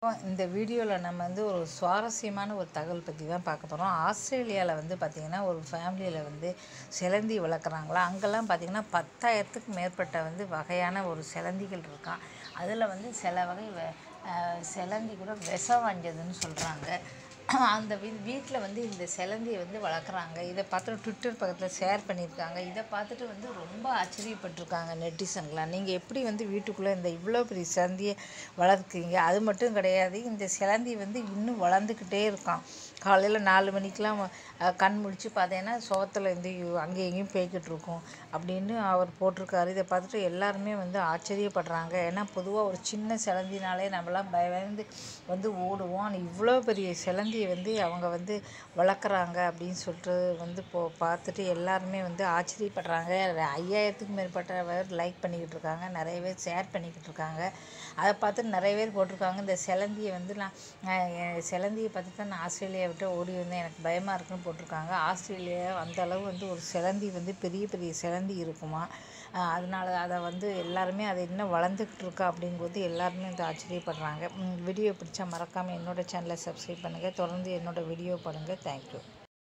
இந்த வீடியோவில் நம்ம வந்து ஒரு சுவாரஸ்யமான ஒரு தகவல் பற்றி தான் பார்க்க போகிறோம் ஆஸ்திரேலியாவில் வந்து பார்த்திங்கன்னா ஒரு ஃபேமிலியில் வந்து சிலந்தி வளர்க்குறாங்களா அங்கெல்லாம் பார்த்திங்கன்னா பத்தாயிரத்துக்கு மேற்பட்ட வந்து வகையான ஒரு சிலந்திகள் இருக்கான் அதில் வந்து சில வகை வெ- அஹ் சிலந்தி கூட விஷம் வாஞ்சதுன்னு சொல்கிறாங்க அந்த வீ வீட்டில் வந்து இந்த சிலந்தியை வந்து வளர்க்குறாங்க இதை பார்த்துட்டு ட்விட்டர் பக்கத்தில் ஷேர் பண்ணியிருக்காங்க இதை பார்த்துட்டு வந்து ரொம்ப ஆச்சரியப்பட்டிருக்காங்க நெட்டிசன்லாம் நீங்கள் எப்படி வந்து வீட்டுக்குள்ளே இந்த இவ்வளோ பெரிய சிலந்தியை வளர்க்குறீங்க அது மட்டும் கிடையாது இந்த சிலந்தி வந்து இன்னும் வளர்ந்துக்கிட்டே இருக்கான் காலையில் நாலு மணிக்கெலாம் அஹ், கண் முழிச்சு பார்த்தீங்கன்னா சோத்தில் இருந்து அங்கேயும் இங்கேயும் பேய்கிட்டு இருக்கும் அப்படின்னு அவர் போட்டிருக்காரு இதை பார்த்துட்டு எல்லாருமே வந்து ஆச்சரியப்படுறாங்க ஏன்னா பொதுவாக ஒரு சின்ன சிலந்தினாலே நம்மலாம் பயந்து வந்து ஓடுவோம் ஆனால் இவ்வளோ பெரிய சிலந்தியை வந்து அவங்க வந்து வளர்க்குறாங்க அப்படின்னு சொல்லிட்டு வந்து போ பார்த்துட்டு எல்லாருமே வந்து ஆச்சரியப்படுறாங்க ஐயாயிரத்துக்கும் மேற்பட்டவர் லைக் பண்ணிக்கிட்டு இருக்காங்க நிறைய பேர் ஷேர் பண்ணிக்கிட்டு இருக்காங்க அதை பார்த்து நிறைய பேர் போட்டிருக்காங்க இந்த சிலந்தியை வந்து நான் நான் என் சிலந்தியை பார்த்து தான் நான் ஆஸ்திரேலியா விட்டு ஓடி வந்தேன் எனக்கு பயமாக இருக்குன்னு போட்டிருக்காங்க ஆஸ்திரேலியா அந்த அளவு வந்து ஒரு சிலந்தி வந்து பெரிய பெரிய சிலந்தி இருக்குமா அஹ் அதனால அதை வந்து எல்லாருமே அது இன்னும் வளர்ந்துக்கிட்டு இருக்கா அப்படிங்கும்போது எல்லாருமே வந்து ஆச்சரியப்படுறாங்க வீடியோ பிடிச்சா மறக்காமல் என்னோட சேனலை சப்ஸ்கிரைப் பண்ணுங்கள் தொடர்ந்து என்னோட வீடியோ பாருங்கள் தேங்க்யூ